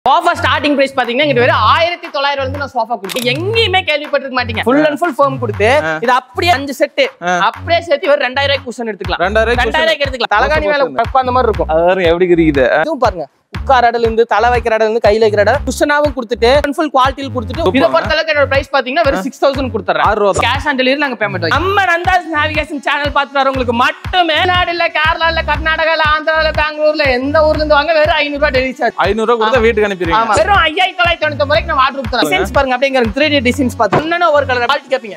Sofa starting price பாத்தீங்கன்னா இங்க வெறும் ஆயிரத்தி தொள்ளாயிரம் வந்து நான் சோஃபா கொடுத்து எங்கேயுமே கேள்விப்பட்டிருக்க மாட்டீங்க ஃபுல் அண்ட் ஃபுல் ஃபேம் கொடுத்து இது அப்படியே அஞ்சு செட்டு அப்படியே சேர்த்து ஒரு ரெண்டாயிரம் ரூபாய் குஷன் எடுத்துக்கலாம் ரெண்டாயிரம் ரெண்டாயிரம் ரூபாய்க்கு எடுத்துக்கலாம் தலகாணி மேல உட்கார்ந்த மாதிரி இருக்கும் அதாவது எப்படி இருக்குது இதுவும் பாருங்க உட்கார இடத்துல இருந்து தலை வைக்கிற இடத்துல இருந்து கையில வைக்கிற இடம் குஷனாவும் கொடுத்துட்டு ஃபுல் குவாலிட்டியில் கொடுத்துட்டு இதை பொறுத்த அளவுக்கு என்னோட பிரைஸ் பாத்தீங்கன்னா வெறும் சிக்ஸ் தௌசண்ட் கொடுத்துறேன் ஆறு ரூபா கேஷ் ஆன் டெலிவரி நாங்க பேமெண்ட் நம்ம நந்தாஸ் நேவிகேஷன் சேனல் பார்த்துட்டு வரவங்களுக்கு மட்டுமே தமிழ்நாடு இல்ல கேரளா இல்ல கர்நாடகா இல்ல ஆந்திரால பெங்களூர்ல எந்த ஊர்ல இருந்து வாங்க வெறும் ஐநூறு ரூபாய் டெலிவரி சார்ஜ் ஐநூறு ரூபா கொடுத்தா வீட்டுக்கு அனுப்பிடுவீங்க ஆமா வெறும் ஐயாயிரத்தி தொள்ளாயிரத்தி தொண்ணூத்தி வரைக்கும் நம்ம ஆர்டர் கொடுத்துறோம் டிசைன்ஸ் பாருங்க அப்படிங்கிற த்ரீ டி டிசைன்ஸ் பார்த்து இன்னும் ஒரு கலர் குவாலிட்டி கேப்பீங்க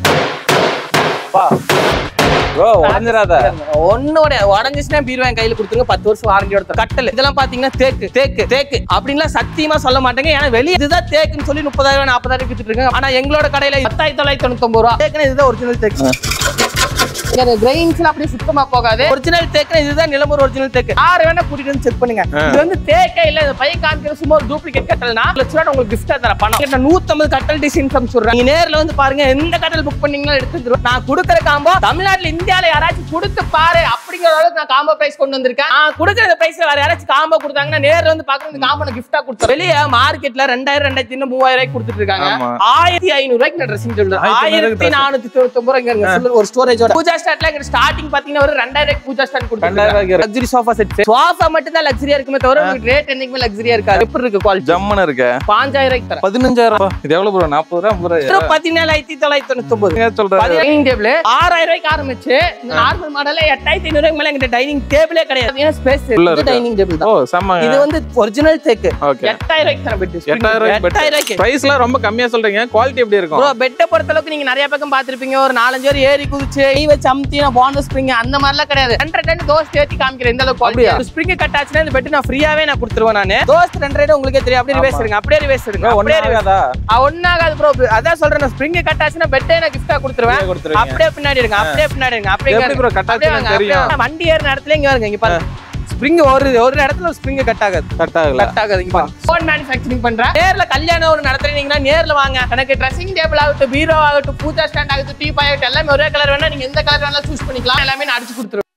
ப்ரோ உடஞ்சிராத ஒன்னோட உடஞ்சிச்சுன்னா பீருவா என் கையில கொடுத்துருங்க பத்து வருஷம் வாரண்டியோட தரும். கட்டல் இதெல்லாம் பாத்தீங்கன்னா தேக்கு தேக்கு தேக்கு அப்படின்லாம் சத்தியமா சொல்ல மாட்டேங்க ஏன்னா வெளியே இதுதான் தேக்குன்னு சொல்லி முப்பதாயிரம் நாற்பதாயிரம் வித்துட்டு இருக்காங்க ஆனா எங்களோட கடையில பத்தாயிரத்தி தொள்ளாயிரத்தி தொண்ணூத்தி ரூபா தேக்குன்னு இதுதான் ஒரிஜினல் தேக்கு கிரெயின்ஸ்ல அப்படியே சுத்தமா போகாது ஒரிஜினல் தேக்கு இதுதான் நிலம்பூர் ஒரிஜினல் தேக்கு யாரு வேணா கூட்டிட்டு வந்து செக் பண்ணுங்க இது வந்து தேக்கே இல்ல இந்த பையன் காமிக்கிற சும்மா ஒரு டூப்ளிகேட் கட்டல்னா லட்ச ரூபா உங்களுக்கு கிஃப்டா தர பணம் கிட்ட நூத்தம்பது கட்டல் டிசைன் சொல்றேன் நீங்க நேர்ல வந்து பாருங்க எந்த கட்டல் புக் பண்ணீங்களோ எடுத்து தருவேன். நான் கொடுக்குற காம்போ தமிழ்நாட்டுல இந்தியால யாராச்சும் கொடுத்து பாரு அப்படிங்கிற அளவுக்கு நான் காம்போ பிரைஸ் கொண்டு வந்திருக்கேன் நான் கொடுக்குற பிரைஸ்ல வேற யாராச்சும் காம்போ கொடுத்தாங்கன்னா நேர்ல வந்து பாக்குறது இந்த காம்போ நான் கிஃப்டா கொடுத்தேன் வெளியே மார்க்கெட்ல ரெண்டாயிரம் ரெண்டாயிரத்தி இன்னும் மூவாயிரம் ரூபாய்க்கு கொடுத்துட்டு இருக்காங்க ஆமா. ஆயிரத்தி ஐநூறு ரூபாய்க்கு நான் ட்ரெஸ்ஸிங் சொல்றேன் ஆயிரத்தி ஐநூறு ஆயிரத்தி நானூத்தி தொண்ணூத்தி ஒன்பது ரூபாய்க்கு இருங்க full ஒரு ஸ்டோரேஜோட பூஜா ஸ்டார்ட்ல எங்க ஸ்டார்டிங் பாத்தீங்கன்னா ஒரு ரெண்டாயிரம் ரூபாய்க்கு பூஜா ஸ்டார்ட் ரெண்டாயிரம் கொடுத்துருக்காங்க ரூபாய்க்கு லக்ஸரி சோஃபா செட் சோஃபா மட்டும் தான் லக்ஸரியா இருக்குமே தவிர உங்களுக்கு ரேட் என்னைக்குமே லக்ஸரியா இருக்காது எப்படி இருக்கு குவாலிட்டி ஜம்முன்னு இருக்க பாஞ்சாயிரம் ரூபாய்க்கு தரேன் பதினஞ்சாயிரம் ரூபா. இது எவ்வளவு ப்ரோ நாற்பது ரூபா ஐம்பது ரூபா வெறும் பதினேழாயிரத்தி தொள்ளாயிரத்தி தொண்ணூத்தி ஒன்பது நீங்க சொல்றாரு டைனிங் டேபிள் ஆறாயிரம் ரூபாய்க்கு ஆரம்பிச்சு இந்த நார்மல் மாடல்ல எட்டாயிரத்தி ஐநூறு ரூபாய்க்கு மேல எங்கிட்ட டைனிங் டேபிளே கிடையாது ஸ்பேஸ் உள்ள இருக்கு. டைனிங் டேபிள் ஓ தான் செம்ம இது வந்து ஒரிஜினல் தேக்கு ஓகே எட்டாயிரம் ரூபாய்க்கு தரேன் பெட் எட்டாயிரம் ரூபாய்க்கு எட்டாயிரம் ரூபாய்க்கு பிரைஸ்லாம் ரொம்ப கம்மியா சொல்றீங்க குவாலிட்டி எப்படி இருக்கும் ப்ரோ பெட்டை பொறுத்த அளவுக்கு நீங்க நிறைய பக்கம் பாத்திருப்பீங்க ஒரு நாலஞ்சு பேர் ஏறி குதிச்சு கை வச்சு அமுத்தி நான் போனஸ் ஸ்ப்ரிங் அந்த மாதிரிலாம் கிடையாது ரெண்டரை டன் தோஸ் தேத்தி காமிக்கிறேன் இந்த அளவுக்கு அப்படியா? குவாலிட்டி ஸ்ப்ரிங் கட் ஆச்சுன்னா இந்த பெட் நான் ஃப்ரீயாவே நான் கொடுத்துருவேன் நானு தோஸ் ரெண்டரை டன் உங்களுக்கே தெரியும் அப்படியே ரிவேஸ் எடுங்க அப்படியே ரிவேஸ் எடுங்க அப்படியே reverse. ஒன்னாகாதா ஆ, ஒண்ணாகாது ப்ரோ அதான் சொல்றேன் ஸ்ப்ரிங் கட் ஆச்சுன்னா பெட்டே நான் கிஃப்டா கொடுத்துருவேன் அப்படியே கொடுத்துருவீங்க. அப்படியே பின்னாடி இருங்க அப்படியே பின்னாடி இருங்க அப்படியே எப்படி இங்க bro இருங்க. cut அப்படியே ஆச்சுன்னு வாங்க, அப்படியே தெரியும்? வாங்க. வண்டி ஏறின இடத்துல இங்க வருங்க இங்க பாருங்க ஸ்ப்ரிங் ஒரு ஒரு இடத்துல ஸ்ப்ரிங் கட் ஆகாது கட் ஆகல கட் ஆகாது இங்க பாருங்க ஃபோன் மேனுஃபேக்சரிங் பண்றேன் நேர்ல கல்யாணம் ஒரு நடத்துறீங்கன்னா நேர்ல வாங்க எனக்கு ட்ரெஸ்ஸிங் டேபிள் ஆகட்டும் பீரோ ஆகட்டும் பூஜா ஸ்டாண்ட் ஆகட்டும் டீ ஆகட்டும் எல்லாமே ஒரே கலர் வேணா நீங்க எந்த கலர் வேணாலும் சூஸ் பண்ணிக்கலாம் எல்லாமே நான் அடிச்சு கொடுத்துருவேன்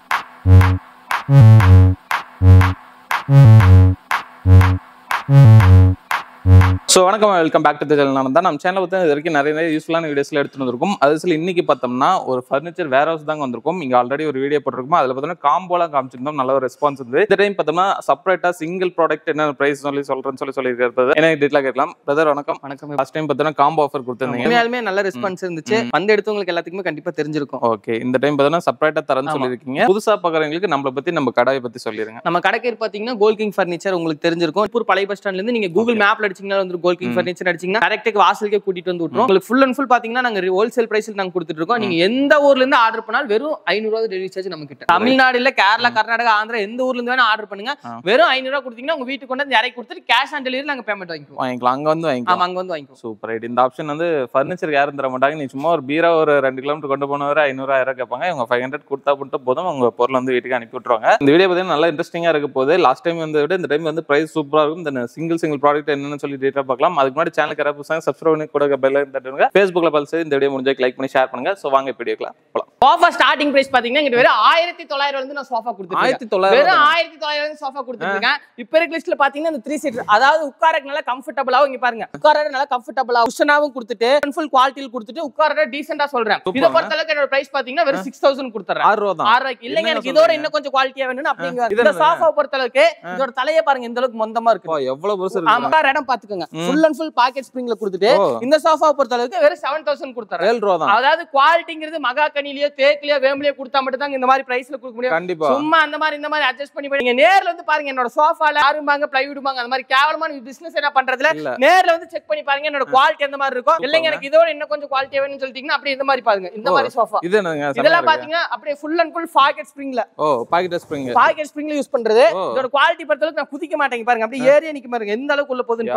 ஸோ வணக்கம் welcome back to the channel நான் தான் நம்ம சேனல் பற்றி இது வரைக்கும் நிறைய நிறைய யூஸ்ஃபுல்லான வீடியோஸ்ல எடுத்துட்டு வந்திருக்கும் அது சில இன்னைக்கு பார்த்தோம்னா ஒரு ஃபர்னிச்சர் வேர் ஹவுஸ் தாங்க வந்திருக்கும் இங்க ஆல்ரெடி ஒரு வீடியோ போட்டிருக்கோம் அதில் பார்த்தோம்னா காம்போலாம் காமிச்சிருந்தோம் நல்ல ஒரு ரெஸ்பான்ஸ் இருந்தது இந்த டைம் பார்த்தோம்னா செப்பரேட்டா சிங்கிள் ப்ராடக்ட் என்ன பிரைஸ் சொல்லி சொல்றேன்னு சொல்லி சொல்லியிருக்கிறது எனக்கு டீட்டெயிலாக கேட்கலாம் பிரதர் வணக்கம் வணக்கம் லாஸ்ட் டைம் பார்த்தோம்னா காம்போ ஆஃபர் கொடுத்துருந்தீங்க உண்மையாலுமே நல்ல ரெஸ்பான்ஸ் இருந்துச்சு வந்து எடுத்தவங்களுக்கு எல்லாத்துக்குமே கண்டிப்பா தெரிஞ்சிருக்கும் ஓகே இந்த டைம் பார்த்தோம்னா செப்பரேட்டா தரேன்னு ஆமா. சொல்லியிருக்கீங்க புதுசா பார்க்குறவங்களுக்கு நம்மளை பத்தி நம்ம கடையை பத்தி சொல்லிருங்க நம்ம கடைக்கு பாத்தீங்கன்னா கோல் கிங் ஃபர்னிச்சர் உங்களுக்கு தெரிஞ்சிருக்கும் இப்போ பழைய பஸ் ஸ்டாண்ட்ல இருந்து நீங்க கூகுள் மேப்ல அடிச்சீங்கன்னா வந்து கோல் கிங் ம். ஃபர்னிச்சர் அடிச்சீங்கன்னா கரெக்ட்டுக்கு வாசலுக்கே கூட்டிட்டு வந்து விட்டுரும் உங்களுக்கு ஃபுல் அண்ட் ஃபுல் பாத்தீங்கன்னா நாங்க ஹோல்சேல் பிரைஸ்ல நாங்க கொடுத்துட்டு இருக்கோம் நீங்க எந்த ஊர்ல இருந்து ஆர்டர் பண்ணாலும் வெறும் ஐநூறு ரூபாய் டெலிவரி சார்ஜ் நம்ம கிட்ட தமிழ்நாடு இல்ல கேரளா கர்நாடகா ஆந்திரா எந்த ஊர்ல இருந்து வேணா ஆர்டர் பண்ணுங்க ஆ. வெறும் ஐநூறு ரூபாய் கொடுத்தீங்கன்னா உங்க வீட்டுக்கு கொண்டு வந்து இறக்கி கொடுத்துட்டு கேஷ் ஆன் டெலிவரி நாங்க பேமெண்ட் வாங்கிக்குவோம் வாங்கிக்கலாம் அங்க வந்து வாங்கிக்கலாம் ஆமா அங்க வந்து வாங்கிக்குவோம் சூப்பர் ரைட் இந்த ஆப்ஷன் வந்து ஃபர்னிச்சர் யாரும் தர மாட்டாங்க நீ சும்மா ஒரு பீரா ஒரு ரெண்டு கிலோமீட்டர் கொண்டு போனவரை ஐநூறு ஆயிரம் கேட்பாங்க இவங்க ஃபைவ் ஹண்ட்ரட் கொடுத்தா மட்டும் போதும் உங்க பொருள் வந்து வீட்டுக்கு அனுப்பி விட்டுருவாங்க இந்த வீடியோ பார்த்தீங்கன்னா நல்லா இன்ட்ரெஸ்டிங்கா இருக்க போது லாஸ்ட் டைம் வந்து விட இந்த டைம் வந்து பிரைஸ் சூப்பரா இருக்கும் இந்த சிங்கிள் சிங்கிள் ப்ராடக்ட் என்னன்னு சொல்லி டீட்டா பார்க்கலாம் அதுக்கு முன்னாடி சேனலுக்கு யாராவது புதுசாக சப்ஸ்கிரைப் பண்ணி கூட பெல் தட்டுங்க ஃபேஸ்புக்ல பார்த்து இந்த வீடியோ முடிஞ்சா லைக் பண்ணி ஷேர் பண்ணுங்க ஸோ வாங்க இப்போ வீடியோக்கலாம் போலாம் சோஃபா ஸ்டார்டிங் பிரைஸ் பாத்தீங்கன்னா இங்க வெறும் ஆயிரத்தி தொள்ளாயிரம் வந்து நான் சோஃபா கொடுத்துருக்கேன் ஆயிரத்தி தொள்ளாயிரம் வெறும் ஆயிரத்தி தொள்ளாயிரம் சோஃபா கொடுத்துருக்கேன் இப்ப இருக்க லிஸ்ட்ல பாத்தீங்கன்னா இந்த த்ரீ சீட் அதாவது உட்காரக்கு நல்லா கம்ஃபர்டபுளாவும் இங்க பாருங்க உட்கார நல்லா கம்ஃபர்டபுளா குஷனாவும் கொடுத்துட்டு ஃபுல் குவாலிட்டியில் கொடுத்துட்டு உட்கார டீசெண்டா சொல்றேன் Super. இதை பொறுத்த அளவுக்கு என்னோட பிரைஸ் பாத்தீங்கன்னா வெறும் சிக்ஸ் தௌசண்ட் கொடுத்துறேன் ஆறு ரூபா தான் ஆறு ரூபாய்க்கு இல்லைங்க என்னங்க எனக்கு இதோட சொல்றீங்க? இன்னும் கொஞ்சம் குவாலிட்டியா வேணும்னு அப்படிங்க இது இந்த என்னங்க? சோஃபா பொறுத்த அளவுக்கு இதோட தலையை பாருங்க இந்த அளவுக்கு மொந்தமா இருக்கு அப்பா, எவ்வளவு பெருசு ஆமா இருக்கு உட்கார இடம் பாத்துக்கோங்க ம். ஃபுல் அண்ட் ஃபுல் பாக்கெட் ஸ்ப்ரிங்ல கொடுத்துட்டு ஓ, இந்த சோஃபா பொறுத்த அளவுக்கு வெறும் செவன் தௌசண்ட் கொடுத்துறேன் ஏழு ரூபா தான் அதாவது குவாலிட்டிங்கிறது மகா கனிலியோ தேக்கிலியோ வேம்பலியோ கொடுத்தா மட்டும் தான் இந்த மாதிரி பிரைஸ்ல கொடுக்க முடியும் கண்டிப்பா சும்மா அந்த மாதிரி இந்த மாதிரி அட்ஜஸ்ட் பண்ணி போய் நீங்க நேர்ல வந்து பாருங்க என்னோட சோஃபால ஆறும்பாங்க பிளைவுட்பாங்க அந்த மாதிரி கேவலமான பிசினஸ் என்ன பண்றதுல இல்ல நேர்ல வந்து செக் பண்ணி பாருங்க என்னோட குவாலிட்டி எந்த மாதிரி இருக்கும் இல்லைங்க எனக்கு இதோட இன்னும் கொஞ்சம் குவாலிட்டி வேணும்னு சொல்லிட்டீங்கன்னா அப்படியே இந்த மாதிரி பாருங்க இந்த ஓ. மாதிரி சோஃபா இது என்னங்க செமையா இதெல்லாம் இருக்கு. பாத்தீங்கன்னா அப்படியே ஃபுல் அண்ட் ஃபுல் பாக்கெட் ஸ்ப்ரிங்ல ஓ பாக்கெட் ஸ்ப்ரிங் பாக்கெட் ஸ்ப்ரிங்ல யூஸ் பண்றது ஓ. இதோட குவாலிட்டி பொறுத்த அளவுக்கு நான் குதிக்க மாட்டேங்க பாருங்க அப்படியே ஏறிய நிக்க பாருங்க எந்த அளவுக்கு உள்ள போகுதுன்னு பாருங்க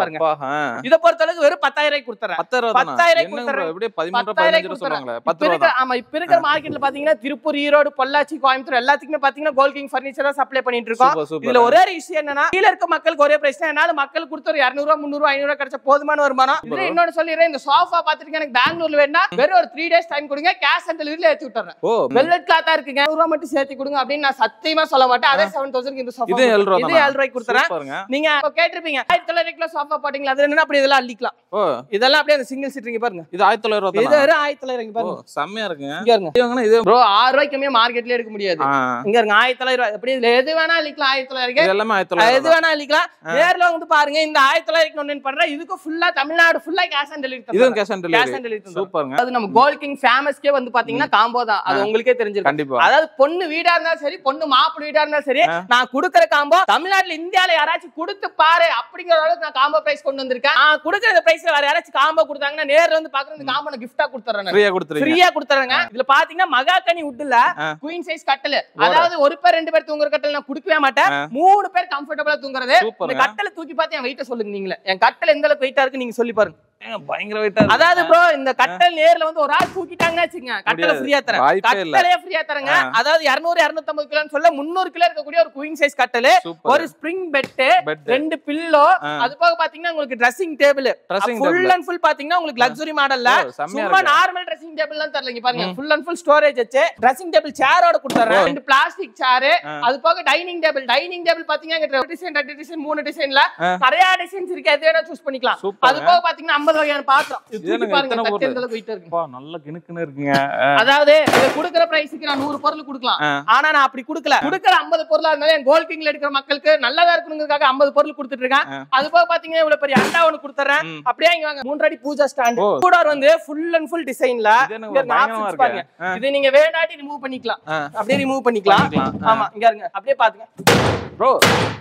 இதை பொறுத்த அளவுக்கு வெறும் பத்தாயிரம் ரூபாய்க்கு கொடுத்துறேன் பத்தாயிரம் ரூபா தானா? பத்தாயிரம் என்னங்க கொடுத்துறேன். bro, எப்படியே பதிமூன்று ரூபா, பத்தாயிரம் பதினஞ்சு ரூபா சொல்லுவாங்களே பத்து இப்ப ரூபா இருக்க தான் ஆமா இப்ப இருக்கிற மார்க்கெட்ல பாத்தீங்கன்னா திருப்பூர் ஈரோடு பொள்ளாச்சி கோயம்புத்தூர் எல்லாத்துக்குமே பாத்தீங்கன்னா கோல் கிங் பர்னிச்சர் தான் சப்ளை பண்ணிட்டு இருக்கோம் சூப்பர் சூப்பர் இதுல ஒரே ஒரு விஷயம் என்னன்னா கீழ இருக்க மக்களுக்கு ஒரே பிரைஸ் தான் என்னால மக்கள் கொடுத்த ஒரு இருநூறு ரூபா முந்நூறு ரூபா ஐநூறு ரூபா கிடைச்ச போதுமான வருமானம் இதுல இன்னொன்னு சொல்லிடுறேன் இந்த சோஃபா பாத்துட்டு எனக்கு பெங்களூர்ல வேணா வெறும் ஒரு த்ரீ டேஸ் டைம் கொடுங்க கேஷ் ஆன் டெலிவரியில ஏத்தி விட்டுறேன் ஓ வெல்லட் கிளாத்தா இருக்குங்க நூறு ரூபா மட்டும் சேர்த்து கொடுங்க அப்படின்னு நான் சத்தியமா சொல்ல மாட்டேன் அதே செவன் தௌசண்ட் இந்த சோஃபா இது ஏழு ரூபா இது தானா? ஏழு ரூபாய்க்கு கொடுத்துறேன் சூப்பருங்க நீங்க இப்ப கேட்டிருப்பீங்க ஆயிரத்தி தொள்ளாயிரம் கிலோ சோஃபா போட்டீங்களா அது என்ன அப்படி இதெல்லாம் அள்ளிக்கலாம் ஓ இதெல்லாம் அப்படியே அந்த சிங்கிள் சீட் பாருங்க இது ஆயிரத்தி தொள்ளாயிரம் ரூபா இது தானா? வெறும் ஆயிரத்தி தொள்ளாயிரம் இங்க ஓ பாருங்க செம்மையா இருக்குங்க இங்க இருங்க இவங்கன்னா இது ப்ரோ ஆறு ரூபாய்க்கு கம்மியா மார்க்கெட்ல எடுக்க முடியாது ஆ, இங்க இருங்க ஆயிரத்தி தொள்ளாயிரம் ரூபாய் எப்படி இதுல எது வேணா அள்ளிக்கலாம் ஆயிரத்தி தொள்ளாயிரம் இது எல்லாமே ஆயிரத்தி எது தொள்ளாயிரம் வேணா அள்ளிக்கலாம் நேர்ல வந்து பாருங்க இந்த ஆயிரத்தி தொள்ளாயிரத்தி ஒன்னு பண்றேன் இதுக்கு ஃபுல்லா தமிழ்நாடு ஃபுல்லா கேஷ் ஆன் இதுவும் delivery cash on cash delivery on delivery சூப்பருங்க அது நம்ம கோல் கிங் ஃபேமஸ்க்கே வந்து பாத்தீங்கன்னா காம்போ தான் அது உங்களுக்கே தெரிஞ்சிருக்கும் கண்டிப்பா அதாவது பொண்ணு வீடா இருந்தாலும் சரி பொண்ணு மாப்பிள்ளை வீடா இருந்தாலும் சரி நான் குடுக்குற காம்போ தமிழ்நாட்டுல இந்தியால யாராச்சும் கொடுத்து பாரு அப்படிங்கிற அளவுக்கு நான் காம்போ பிரைஸ் கொண்டு வந்திருக்கேன் நான் குடுக்குற இந்த பிரைஸ்ல வேற யாராச்சும் காம்போ கொடுத்தாங்கன்னா நேர்ல வந்து பாக்குற இந்த காம்போ நான் கிஃப்டா கொடுத்துறேன் ஃப்ரீயா கொடுத்துருங்க ஃப்ரீயா கொடுத்துறாங்க இதுல பாத்தீங்கன்னா மகாகனி உட்ல ஆ. குயின் சைஸ் கட்டல் அதாவது ஒரு பேர் ரெண்டு பேர் தூங்குற கட்டல் நான் கொடுக்கவே மாட்டேன் ஆ. மூணு பேர் கம்ஃபர்டபுளா தூங்குறது இந்த சூப்பருங்க கட்டல தூக்கி பார்த்து என் வெயிட்ட சொல்லுங்க நீங்களே என் கட்டல் எந்த அளவுக்கு வெயிட்டா இருக்கு நீங்க சொல்லி பாருங்க ஏங்க, பயங்கர வெயிட்டா அதாவது ப்ரோ இந்த கட்டல் நேர்ல வந்து ஒரு ஆள் தூக்கிட்டாங்கன்னா வச்சுங்க கட்டல முடியாது. ஃப்ரீயா தரேன் வாய்ப்பே இல்ல கட்டலே ஃப்ரீயா தரேங்க ஆ. அதாவது 200 250 கிலோன்னு சொல்ல 300 கிலோ இருக்கக்கூடிய ஒரு குயின் சைஸ் கட்டல் சூப்பர் ஒரு ஸ்ப்ரிங் பெட் பெட் ரெண்டு பில்லோ ஆ. அது போக பாத்தீங்கன்னா உங்களுக்கு dressing table dressing full and full பாத்தீங்கன்னா உங்களுக்கு லக்ஸுரி மாடல்ல செம்மையா சும்மா இருக்கு நார்மல் ட்ரெஸ்ஸிங் டேபிள் தான் தரல இங்க பாருங்க ஃபுல் அண்ட் ஃபுல் ஸ்டோரேஜ் வச்சு ட்ரெஸ்ஸிங் டேபிள் சேரோட கொடுத்துறேன் ரெண்டு பிளாஸ்டிக் சேர் ஆ. அது போக டைனிங் டேபிள் டைனிங் டேபிள் பாத்தீங்கன்னா டிசைன் ரெண்டு டிசைன் மூணு டிசைன்ல ஆ. நிறைய டிசைன்ஸ் இருக்கு எது வேணா சூஸ் பண்ணிக்கலாம் சூப்பர் அது போக பாத்தீங்கன்னா 50 வகையான பாத்திரம் இது இது தூக்கி என்னங்க பாருங்க இத்தனை தட்டு பொருள்? எந்த அளவுக்கு weight இருக்கு அப்பா, நல்ல கிணுக்குன்னு இருக்குங்க அதாவது இது குடுக்குற பிரைஸ்க்கு நான் நூறு பொருள் கொடுக்கலாம் ஆ. ஆனா நான் அப்படி கொடுக்கல கொடுக்குற 50 பொருளா இருந்தாலும் என் கோல் கிங்ல எடுக்கிற மக்களுக்கு நல்லதா இருக்கணுங்கிறதுக்காக 50 பொருள் கொடுத்துட்டு இருக்கேன் ஆ. அது போக பாத்தீங்கன்னா இவ்வளவு பெரிய அண்டா ஒண்ணு கொடுத்துறேன் ம். அப்படியே இங்க வாங்க மூன்றடி பூஜா ஸ்டாண்ட் ஓ. கூடார் வந்து ஃபுல் அண்ட் ஃபுல் டிசைன்ல இது என்னங்க பயங்கரமா பாருங்க இருக்கு ஆ, இது நீங்க வேண்டாட்டி ரிமூவ் பண்ணிக்கலாம் ஆ. அப்படியே ரிமூவ் பண்ணிக்கலாம் பண்ணிக்கலாம். ஆ. ஆமா இங்க இருங்க அப்படியே பாத்துங்க ப்ரோ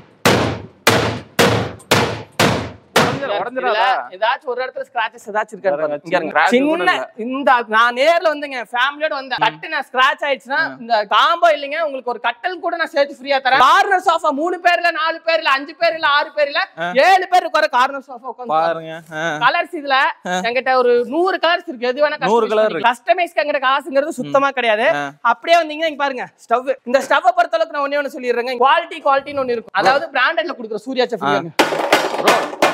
உடஞ்சிடாதா இதுல ஏதாச்சும் ஒரு இடத்துல ஸ்கிராச்சஸ் ஏதாச்சும் இருக்காரு பாருங்க, பாருங்க. இங்க இருங்க. scratch கூட சின்ன இந்த நான் நேர்ல வந்துங்க ஃபேமிலியோட வந்தேன் கட்டு நான் ஸ்கிராச் ஆயிடுச்சுன்னா இந்த காம்போ இல்லைங்க உங்களுக்கு ஒரு கட்டல் கூட நான் சேர்த்து ஃப்ரீயா தரேன் கார்னர் சோஃபா மூணு பேர்ல நாலு பேர்ல அஞ்சு பேர் இல்ல ஆறு பேர்ல ஏழு பேர் உட்கார கார்னர் சோஃபா உட்காந்து பாருங்க ஆ. கலர்ஸ் இதுல என்கிட்ட ஒரு நூறு கலர்ஸ் இருக்கு எது வேணா நூறு colour இருக்கு. கஸ்டமைஸ்க்கு எங்கிட்ட காசுங்கிறது சுத்தமா கிடையாது ஆ. அப்படியே வந்தீங்கன்னா இங்க பாருங்க ஸ்டவ் இந்த ஸ்டவ் பொறுத்த அளவுக்கு நான் ஒண்ணே ஒண்ணு சொல்லிடுறேங்க குவாலிட்டி குவாலிட்டின்னு ஒண்ணு இருக்கும் அதாவது பிராண்டட்ல கொடுக்குற சூர்யா செஃப் ப்ரோ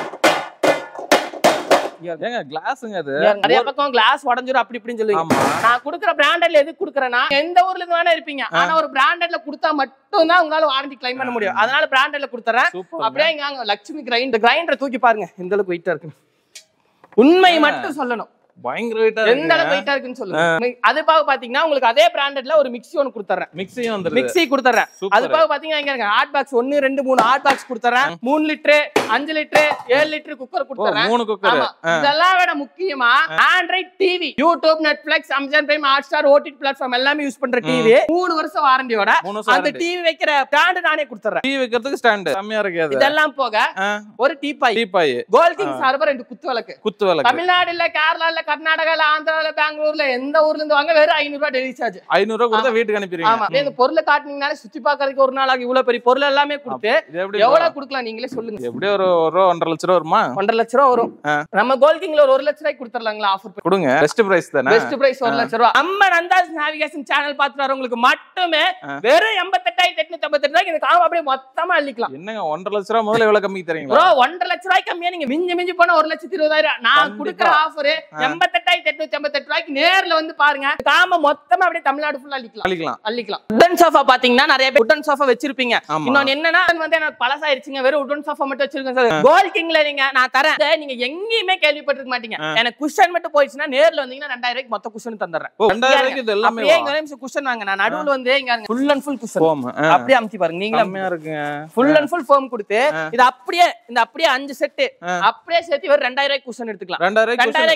ஏங்க கிளாஸுங்க அது நிறைய பக்கம் கிளாஸ் உடஞ்சிரும் அப்படி இப்படின்னு சொல்லுவீங்க ஆமா நான் குடுக்குற பிராண்டட்ல எது குடுக்குறேன்னா எந்த ஊர்ல இருந்து வேணா இருப்பீங்க ஆனா ஒரு பிராண்டட்ல கொடுத்தா மட்டும் தான் உங்களால வாரண்டி கிளைம் பண்ண முடியும் அதனால பிராண்டட்ல கொடுத்துறேன் சூப்பர் அப்படியே இங்க வாங்க, லட்சுமி கிரைண்டர் கிரைண்டரை தூக்கி பாருங்க எந்த அளவுக்கு வெயிட்டா இருக்கு உண்மை மட்டும் சொல்லணும் பயங்கர வெயிட்டா எந்த இருக்கு அளவுக்கு வெயிட்டா இருக்குன்னு சொல்லுங்க அது பாக பாத்தீங்கன்னா உங்களுக்கு அதே பிராண்டட்ல ஒரு மிக்ஸி ஒன்னு கொடுத்துறேன் மிக்ஸியும் வந்துருது மிக்ஸி கொடுத்துறேன் சூப்பர் அது போக பாத்தீங்கன்னா இங்க ஹாட் பாக்ஸ் ஒன்னு ரெண்டு மூணு ஹாட் பாக்ஸ் கொடுத்துறேன் மூணு லிட்டரு அஞ்சு லிட்டரு ஏழு லிட்டரு குக்கர் ஓ கொடுத்துறேன் மூணு குக்கர் ஆமா இதெல்லாம் விட முக்கியமா Android TV YouTube Netflix Amazon Prime Hotstar OTT platform எல்லாமே யூஸ் பண்ற டிவி மூணு வருஷம் வாரண்டியோட மூணு வருஷம் அந்த டிவி வைக்கிற பிராண்ட் நானே கொடுத்துறேன் டீ வைக்கிறதுக்கு ஸ்டாண்டு செம்மையா இருக்கு அது இதெல்லாம் போக ஆ, ஒரு டீபாய் டீப்பாய் கோல் கிங் சார்பர் ரெண்டு குத்து விளக்கு குத்து விளக்கு தமிழ்நாடு இல்ல கேரளா இல்ல கர்நாடகா இல்ல ஆந்திரால பெங்களூர்ல எந்த ஊர்ல இருந்து வாங்க வெறும் ஐநூறு ரூபாய் டெலிவரி சார்ஜ் ஐநூறு ரூபா கொடுத்தா வீட்டுக்கு அனுப்பிடுவீங்க ஆமா அப்படியே இந்த பொருளை காட்டுனீங்கனாலே சுத்தி பாக்குறதுக்கு ஒரு நாள் ஆகும் இவ்வளவு பெரிய பொருள் எல்லாமே கொடுத்து இது எப்படி எவ்வளவு கொடுக்கலாம் நீங்களே சொல்லுங்க எப்படியும் ஒரு ஒரு ரூபா ஒன்றரை லட்ச ரூபா வருமா ஒன்றரை லட்ச ரூபா வரும் ஆ. நம்ம கோல் கிங்ல ஒரு ஒரு லட்ச ரூபாய்க்கு கொடுத்துடலாங்களா ஆஃபர் கொடுங்க பெஸ்ட் பிரைஸ் தானே பெஸ்ட் பிரைஸ் ஒரு லட்ச ரூபா நம்ம நந்தாஸ் நேவிகேஷன் சேனல் பார்த்துட்டு வரவங்களுக்கு மட்டுமே ஆ. வெறும் எண்பத்தெட்டாயிரத்தி எட்நூத்தி ஐம்பத்தி ரூபாய்க்கு இந்த காம் அப்படியே மொத்தமா அள்ளிக்கலாம் என்னங்க ஒன்றரை லட்ச ரூபா முதல்ல எவ்வளவு கம்மி தரீங்களா ப்ரோ ஒன்றரை லட்ச ரூபாய்க்கு கம்மியா நீங்க மிஞ்சி மிஞ்சி போனா ஒரு லட்சத்தி இருபதாயிரம் நான் கண்டிப்பா. கொடுக்குற ஆஃபர் எண்பத்தெட்டாயிரத்தி எட்நூத்தி ஐம்பத்தெட்டு ரூபாய்க்கு நேர்ல வந்து பாருங்க காம மொத்தமா அப்படியே தமிழ்நாடு ஃபுல்லா அள்ளிக்கலாம் அழிக்கலாம் அள்ளிக்கலாம் உட்டன் சோஃபா பாத்தீங்கன்னா நிறைய பேர் உட்டன் சோஃபா வச்சிருப்பீங்க ஆமா இன்னொன்னு என்னன்னா அது வந்து எனக்கு பழசாயிருச்சுங்க வெறும் உட்டன் சோஃபா மட்டும் வச்சிருக்கேன் சார் கோல் கிங்ல நீங்க நான் தரேன் இதை நீங்க எங்கேயுமே கேள்விப்பட்டிருக்க மாட்டீங்க ஆ. எனக்கு குஷன் மட்டும் போயிடுச்சுன்னா நேர்ல வந்தீங்கன்னா ரெண்டாயிரம் ரூபாய்க்கு மொத்த குஷன் தந்துடுறேன் ஓ ரெண்டாயிரம் ரூபாய்க்கு இது எல்லாமே அப்படியே இங்க நிமிஷம் குஷன் வாங்க நான் நடுவுல வந்து இங்க ஃபுல் அண்ட் ஃபுல் குஷன் போம் அப்படியே அமுத்தி பாருங்க நீங்களே கம்மியா இருக்குங்க ஃபுல் அண்ட் ஃபுல் ஃபோம் கொடுத்து இது அப்படியே இந்த அப்படியே அஞ்சு செட்டு ஆ. அப்படியே சேர்த்து ஒரு ரெண்டாயிரம் ரூபாய்க்கு குஷன் எடுத்துக்கலாம் ரெண்டாயிரம் ரூபாய்க்கு ரெண்டாயிரம் ரூபாய்க்கு எடுத்துக்கலாம்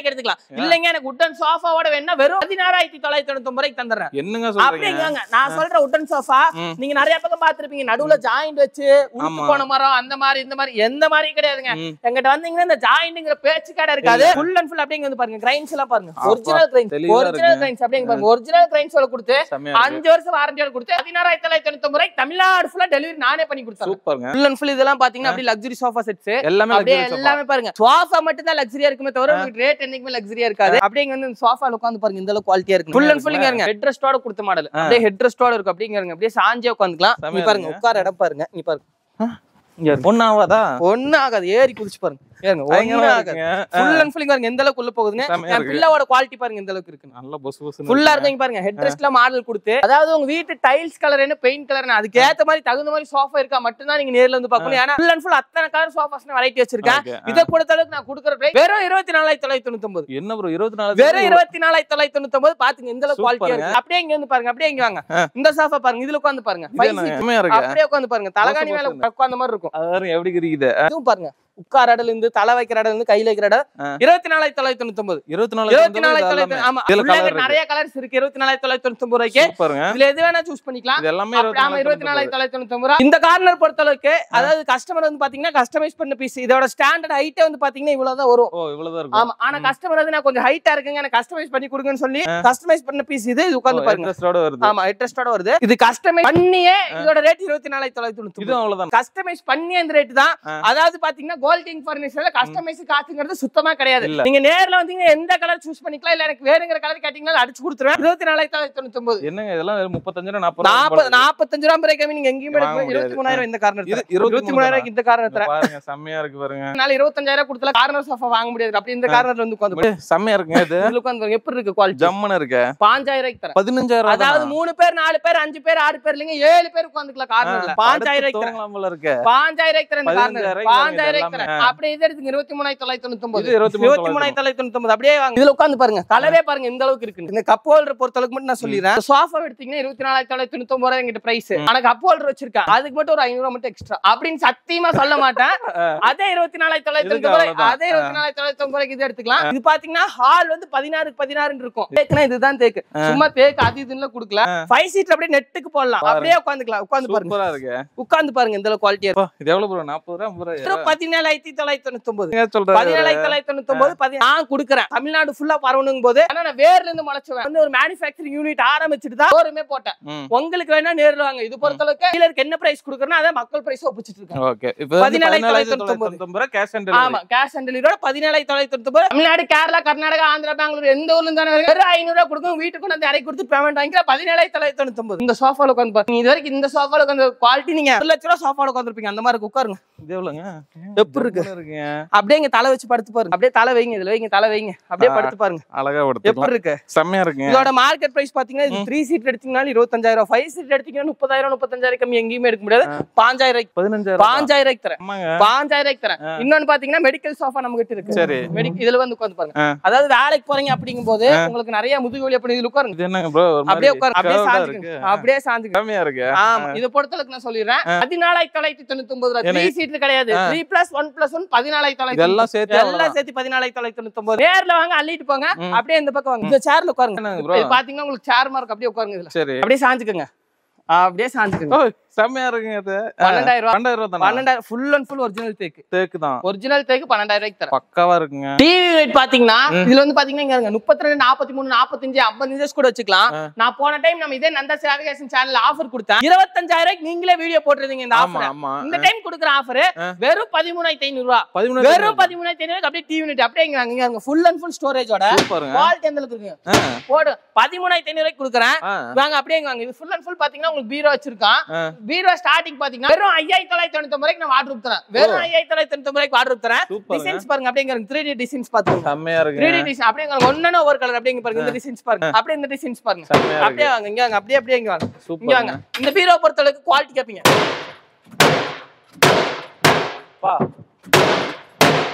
இல்லைங்க எனக்கு உட்டன் சோஃபாவோட வேணா வெறும் பதினாறாயிரத்தி தொள்ளாயிரத்தி தொண்ணூத்தி ரூபாய்க்கு தந்துடுறேன் என்னங்க சொல்றீங்க அப்படிங்க நான் சொல்ற உட்டன் சோஃபா ம். நீங்க நிறைய பக்கம் பாத்திருப்பீங்க நடுவுல ஜாயிண்ட் வச்சு உளுத்து ஆமா. போன மரம் அந்த மாதிரி இந்த மாதிரி எந்த மாதிரி கிடையாதுங்க ம். எங்கிட்ட வந்தீங்கன்னா இந்த ஜாயிண்ட்ங்கிற பேச்சு கடை இருக்காது ஃபுல் அண்ட் ஃபுல் அப்படிங்க வந்து பாருங்க கிரைன்ஸ் எல்லாம் பாருங்க அப்பா, ஒரிஜினல் கிரைன்ஸ் தெளிவா ஒரிஜினல் இருக்குங்க. கிரைன்ஸ் அப்படிங்க பாருங்க ஒரிஜினல் கிரைன்ஸோட கொடுத்து செம்மையா இருக்கு அஞ்சு வருஷம் வாரண்டியோட கொடுத்து பதினாறாயிரத்தி தொள்ளாயிரத்தி தொண்ணூத்தி ரூபாய்க்கு தமிழ்நாடு ஃபுல்லா டெலிவரி நானே பண்ணி கொடுத்தேன் சூப்பருங்க ஃபுல் அண்ட் ஃபுல் இதெல்லாம் பாத்தீங்கன்னா அப்படியே லக்ஸரி சோஃபா செட்ஸ் எல்லாமே அப்படியே luxury sofa. எல்லாமே பாருங்க சோஃபா மட்டும் தான் லக்ஸரியா இருக்குமே தவிர உங்களுக்கு ரேட் என்னைக்குமே லக்ஸரியா இருக்காது அப்படியே இங்க வந்து சோஃபால உட்காந்து பாருங்க இந்த அளவுக்கு குவாலிட்டியா இருக்கு ஃபுல் அண்ட் ஃபுல் இங்க ஹெட் ரெஸ்டோட கொடுத்த மாடல் அப்படியே ஹெட் ரெஸ்டோட இருக்கும் அப்படிங்க அப்படியே சாஞ்சே உட்காந்துக்கலாம் நீ செமையா பாருங்க உட்கார இடம் பாருங்க நீ பாருங்க இங்க இருக்கு. ஒண்ணாவதா ஒண்ணும் ஆகாது ஏறி குதிச்சு பாருங்க ஏறுங்க ஒண்ணும் பயங்கரமா ஆகாது இருக்குங்க. ஃபுல் அண்ட் ஃபுல் பாருங்க எந்த அளவுக்கு உள்ள போகுதுங்க செமையா என் இருக்கு. பில்லாவோட குவாலிட்டி பாருங்க எந்த அளவுக்கு இருக்கு நல்ல பொசு பொசுன்னு ஃபுல்லா இருக்குங்க. இருக்கும் பாருங்க ஹெட் ரெஸ்ட்ல மாடல் கொடுத்து அதாவது உங்க வீட்டு டைல்ஸ் கலர் என்ன பெயிண்ட் கலர் அதுக்கு ஏத்த மாதிரி தகுந்த மாதிரி சோஃபா இருக்கா மட்டும் தான் நீங்க நேர்ல வந்து பார்க்கணும் ஏன்னா ஃபுல் அண்ட் ஃபுல் அத்தனை கலர் சோஃபாஸ் வெரைட்டி வச்சிருக்கேன் Okay, ஆ. இதை கொடுத்த அளவுக்கு நான் கொடுக்குற price வெறும் இருபத்தி நாலாயிரத்தி தொள்ளாயிரத்தி தொண்ணூத்தி ஒன்பது என்ன ப்ரோ இருபத்தி நாலு வெறும் இருபத்தி நாலாயிரத்தி தொள்ளாயிரத்தி தொண்ணூத்தி ஒன்பது பாத்துங்க இந்த அளவுக்கு குவாலிட்டியா சூப்பருங்க. இருக்கு அப்படியே இங்க வந்து பாருங்க அப்படியே இங்க வாங்க இந்த சோஃபா பாருங்க இதுல உட்காந்து பாருங்க இது Five என்ன, seat. செம்மையா இருக்கு அப்படியே உட்காந்து பாருங்க தலகாணி மேல மோசம் உட்கார்ந்த மாதிரி இருக்கும் அது பாருங்க எப்படி இருக்குது இதுவும் பாருங்க உட்கார இடத்துல இருந்து தலை வைக்கிற இடத்துல இருந்து கையில வைக்கிற இடம் ஆ. இருபத்தி நாலாயிரத்தி தொள்ளாயிரத்தி தொண்ணூத்தி ஒன்பது இருபத்தி நாலு இருபத்தி நாலாயிரத்தி தொள்ளாயிரத்தி ஆமா இதுல உள்ள colour நிறைய கலர்ஸ் இருக்கு இருபத்தி நாலாயிரத்தி தொள்ளாயிரத்தி தொண்ணூத்தி ஒன்பது ரூபாய்க்கு சூப்பருங்க இதுல எது வேணா சூஸ் பண்ணிக்கலாம் இது எல்லாமே அப்படி- ஆமா, இருபத்தி நாலாயிரத்தி தொள்ளாயிரத்தி தொண்ணூத்தி ஒன்பது ரூபா. இந்த கார்னர் பொறுத்த அளவுக்கு அதாவது கஸ்டமர் வந்து பாத்தீங்கன்னா கஸ்டமைஸ் பண்ண பீஸ் இதோட ஸ்டாண்டர்ட் ஹைட்டே வந்து பாத்தீங்கன்னா இவ்வளவுதான் வரும் ஓ இவ்வளவுதான் இருக்கும் ஆமா ஆனா கஸ்டமர் வந்து நான் கொஞ்சம் ஹைட்டா இருக்குங்க எனக்கு கஸ்டமைஸ் பண்ணி கொடுங்கன்னு சொல்லி கஸ்டமைஸ் பண்ண பீஸ் இது இது உட்கார்ந்து பாருங்க இன்ட்ரெஸ்டோட வருது ஆமா இன்ட்ரெஸ்டோட வருது இது கஸ்டமைஸ் பண்ணியே இதோட ரேட் இருபத்தி நாலாயிரத்தி தொள்ளாயிரத்தி தொண்ணூத்தி இது அவ்வளவுதான் கஸ்டமைஸ் பண்ணி அந்த ரேட் தான் ஆ. அதாவது பாத்தீங்கன்னா கோல்ட் கிங் பர்னிச்சர்ல கஸ்டமைஸ் காசுங்கிறது சுத்தமா கிடையாது இல்ல. நீங்க நேர்ல வந்தீங்கன்னா எந்த கலர் சூஸ் பண்ணிக்கலாம் இல்ல எனக்கு வேணுங்கிற கலர் கேட்டீங்கன்னா அடிச்சு கொடுத்துருவேன் இருபத்தி நாலாயிரத்தி தொள்ளாயிரத்தி தொண்ணூத்தி ஒன்பது என்னங்க இதெல்லாம் வெறும் முப்பத்தஞ்சு ரூபா நாற்பது நாற்பது நாற்பத்தஞ்சு ரூபா பிறகு கம்மி நீங்க எங்கேயுமே வாங்க முடியாது. இருபத்தி மூணாயிரம் இந்த காரணம் இது இருபத்தி இருபத்தி மூணாயிரம் இந்த காரணம் தரேன் பாருங்க செம்மையா இருக்கு பாருங்க அதனால இருபத்தஞ்சாயிரம் கொடுத்தல கார்னர் சோஃபா வாங்க முடியாது அப்படி இந்த கார்னர்ல வந்து உட்காந்து செம்மையா இருக்குங்க இது இதுல உட்காந்து பாருங்க, எப்படி இருக்கு குவாலிட்டி ஜம்முன்னு இருக்கு பாஞ்சாயிரம் தரேன் பதினஞ்சாயிரம் அதாவது மூணு பேர் நாலு பேர் அஞ்சு பேர் ஆறு பேர் இல்லைங்க ஏழு பேர் உட்காந்துக்கலாம் கார்னர்ல பாஞ்சாயிரம் தரேன் போல இருக்கு பாஞ்சாயிரம் தரேன் இந்த கார்னர் பதினஞ்சாயிரம் பாஞ்சாயிரம் எல்லாமே. தரேன் அப்படியே இது எடுத்துங்க இருபத்தி மூணாயிரத்தி தொள்ளாயிரத்தி தொண்ணூத்தி ஒன்பது இது இருபத்தி மூணு இருபத்தி மூணாயிரத்தி தொள்ளாயிரத்தி தொண்ணூத்தி ஒன்பது அப்படியே வாங்க இதுல உட்காந்து பாருங்க கலரே பாருங்க இந்த அளவுக்கு இருக்கு இந்த கப் ஹோல்டர் பொறுத்த அளவுக்கு மட்டும் நான் சொல்லிடுறேன் சோஃபா எடுத்தீங்கன்னா இருபத்தி நாலாயிரத்தி தொள்ளாயிரத்தி தொண்ணூத்தி ஒன்பது ரூபாய் எங்கிட்ட பிரைஸ் ஆனா கப் ஹோல்டர் வச்சிருக்கேன் அதுக்கு மட்டும் ஒரு ஐநூறு ரூபாய் மட்டும் எக்ஸ்ட்ரா அப்படின்னு சத்தியமா சொல்ல மாட்டேன் அதே இருபத்தி நாலாயிரத்தி தொள்ளாயிரத்தி இதுக்கு தொண்ணூத்தி அவ்வளவுதான். அதே இருபத்தி நாலாயிரத்தி தொள்ளாயிரத்தி ஒன்பது ரூபாய்க்கு இது எடுத்துக்கலாம் இது பாத்தீங்கன்னா ஹால் வந்து பதினாறுக்கு பதினாறுன்னு இருக்கும் தேக்குனா இதுதான் தேக்கு சும்மா தேக்கு அது இதுன்னு கொடுக்கல ஃபைவ் சீட் அப்படியே நெட்டுக்கு போடலாம் அப்படியே உட்காந்துக்கலாம் உட்காந்து பாருங்க சூப்பரா இருக்கு உட்காந்து பாருங்க இந்த அளவுக்கு குவாலிட்டியா அப்பா, இது எவ்வளவு ப்ரோ நாற்பது ரூபா ஐம்பது ரூபா இருக்கும் பதினேழாயிரத்தி தொள்ளாயிரத்தி தொண்ணூத்தி ஒன்பது ஏன் சொல்றாரு பதினேழாயிரத்தி தொள்ளாயிரத்தி தொண்ணூத்தி ஒன்பது பதி- நான் கொடுக்குறேன் தமிழ்நாடு ஃபுல்லா பரவணுங்கும் போது ஆனா நான் வேர்ல இருந்து முளைச்சுவேன் வந்து ஒரு மேனுஃபேக்சரிங் யூனிட் ஆரம்பிச்சுட்டு தான் ஷோரூமே போட்டேன் ம். உங்களுக்கு வேணா நேர்ல வாங்க இது பொறுத்த அளவுக்கு டீலருக்கு என்ன பிரைஸ் கொடுக்குறேன்னா அதை மக்கள் பிரைஸ் ஒப்பிச்சிட்டு இருக்கேன் ஓகே இப்போ வந்து பதினேழாயிரத்தி பதினேழாயிரத்தி தொள்ளாயிரத்தி தொள்ளாயிரத்தி தொண்ணூத்தி ரூபா கேஷ் ஆன் டெலிவரி ஆமா கேஷ் ஆன் டெலிவரியோட பதினேழாயிரத்தி தொள்ளாயிரத்தி தொண்ணூத்தி ஒன்பது தமிழ்நாடு கேரளா கர்நாடகா ஆந்திரா பெங்களூர் எந்த ஊர்ல இருந்தாலும் வருங்க. வெறும் ஐநூறு ரூபா கொடுக்கும் வீட்டுக்கு கொண்டு வந்து இறக்கி கொடுத்து பேமெண்ட் வாங்கிக்கலாம் பதினேழாயிரத்தி தொள்ளாயிரத்தி தொண்ணூத்தி ஒன்பது இந்த சோஃபால உட்காந்து பாருங்க இது வரைக்கும் இந்த சோஃபால உட்காந்து குவாலிட்டி நீங்க ஒரு லட்ச ரூபா சோஃபால உட்காந்துருப்பீங்க அந்த மாதிரி இருக்கு. உட்காருங்க இது எவ்வளவுங்க எப்படி இருக்கு? ஜம்முன்னு இருக்குங்க அப்படியே இங்க தலை வச்சு படுத்து பாருங்க அப்படியே தலை வைங்க இதுல வைங்க தலை வைங்க அப்படியே ஆ. படுத்து பாருங்க அழகா எப்படி படுத்துக்கலாம் இருக்கு செம்மையா இருக்குங்க இதோட மார்க்கெட் பிரைஸ் பாத்தீங்கன்னா இது த்ரீ சீட் எடுத்தீங்கன்னா இருபத்தஞ்சாயிரம் ஃபைவ் சீட் எடுத்தீங்கன்னா முப்பதாயிரம் முப்பத்தஞ்சாயிரம் கம்மி எங்கேயுமே எடுக்க முடியாது பாஞ்சாயிரம் பதினஞ்சாயிரம் பாஞ்சாயிரம் ரூபாய்க்கு தரேன் ஆமாங்க பாஞ்சாயிரம் ரூபாய்க்கு தரேன் இன்னொன்னு பாத்தீங்கன்னா மெடிக்கல் சோஃபா நம்ம கிட்ட இருக்கு சரி மெடிக் இதுல வந்து உட்காந்து பாருங்க ஆ. அதாவது வேலைக்கு போறீங்க அப்படிங்கும் போது உங்களுக்கு நிறைய முதுகு வலி அப்படி இதுல உட்காருங்க இது என்னங்க ப்ரோ ஒரு அப்படியே மாதிரி உட்காரு அப்படியே curved-ஆ சாஞ்சுக்குங்க இருக்கு அப்படியே சாஞ்சுங்க செம்மையா இருக்கு ஆமா இதை பொறுத்தளவுக்கு நான் சொல்லிடுறேன் பதினாலாயிரத்தி தொள்ளாயிரத்தி தொண்ணூத்தி ஒன்பது ரூபா த்ரீ சீட்ல கிடையாது three plus one plus one பதினாலாயிரத்தி தொள்ளாயிரத்தி இதெல்லாம் சேர்த்து எல்லாம் சேர்த்து பதினாலாயிரத்தி தொள்ளாயிரத்தி தொண்ணூத்தி ஒன்பது நேர்ல வாங்க அள்ளிட்டு போங்க அப்படியே இந்த பக்கம் வாங்க இந்த சேர்ல உட்காருங்க என்னங்க bro? இது பாத்தீங்கன்னா உங்களுக்கு சேர் மார்க் அப்படியே உட்காருங்க இதுல சரி அப்படியே சாஞ்சுக்குங்க அப்படியே சாஞ்சுக்குங்க ஓ செம்மையா இருக்குங்க இது பன்னெண்டாயிரம் ரூபா பன்னெண்டாயிரம் ரூபா தானே பன்னெண்டாயிரம் ஃபுல் அண்ட் ஃபுல் ஒரிஜினல் தேக்கு தேக்கு தான் ஒரிஜினல் தேக்கு பன்னெண்டாயிரம் ரூபாய்க்கு தரேன் பக்காவா இருக்குங்க டிவி ரேட் பாத்தீங்கன்னா இதுல வந்து பாத்தீங்கன்னா இங்க இருங்க முப்பத்தி ரெண்டு நாற்பத்தி மூணு நாற்பத்தஞ்சு ஐம்பது இன்ச்சஸ் கூட வச்சுக்கலாம் நான் போன டைம் நம்ம இதே நந்தா சேவிகேஷன் சேனல்ல ஆஃபர் கொடுத்தேன் இருபத்தஞ்சாயிரம் ரூபாய்க்கு நீங்களே வீடியோ போட்டுருந்தீங்க இந்த ஆமா ஆஃபர் ஆமா இந்த டைம் கொடுக்குற ஆஃபர் வெறும் பதிமூணாயிரத்தி ஐநூறு ரூபா பதிமூணு வெறும் பதிமூணாயிரத்தி ஐநூறு அப்படியே டிவி யூனிட் அப்படியே இங்க வாங்க, இங்க இருங்க ஃபுல் அண்ட் ஃபுல் ஸ்டோரேஜோட சூப்பருங்க குவாலிட்டி எந்த அளவுக்கு இருக்குங்க ஆ, போடு பதிமூணாயிரத்தி ஐநூறு ரூபாய்க்கு கொடுக்குறேன் ஆ, வாங்க அப்படியே இங்க வாங்க இது ஃபுல் அண்ட் ஃபுல் பாத்தீங்கன்னா உங்களுக்கு பீரோ வச்சிருக்கான் ஆ. பீரோ ஸ்டார்டிங் பாத்தீங்கன்னா வெறும் ஐயாயிரத்தி தொள்ளாயிரத்தி தொண்ணூத்தி ரூபாய்க்கு நான் ஆர்டர் தரேன் வெறும் ஐயாயிரத்தி தொள்ளாயிரத்தி தொண்ணூத்தி ரூபாய்க்கு ஆர்டர் தரேன் சூப்பருங்க. டிசைன்ஸ் பாருங்க அப்படியே இங்க த்ரீ டி டிசைன்ஸ் பாத்துக்கோங்க செம்மையா த்ரீ இருக்குங்க டி டிசைன் அப்படியே இங்க ஒன்னு ஒரு கலர் அப்படியே இங்க பாருங்க இந்த டிசைன்ஸ் பாருங்க அப்படியே இந்த டிசைன்ஸ் பாருங்க செம்மையா அப்படியே இருக்கு வாங்க இங்க வாங்க அப்படியே அப்படியே இங்க வாங்க இங்க சூப்பர் வாங்க இந்த பீரோ பொறுத்த அளவுக்கு குவாலிட்டி கேப்பீங்க பா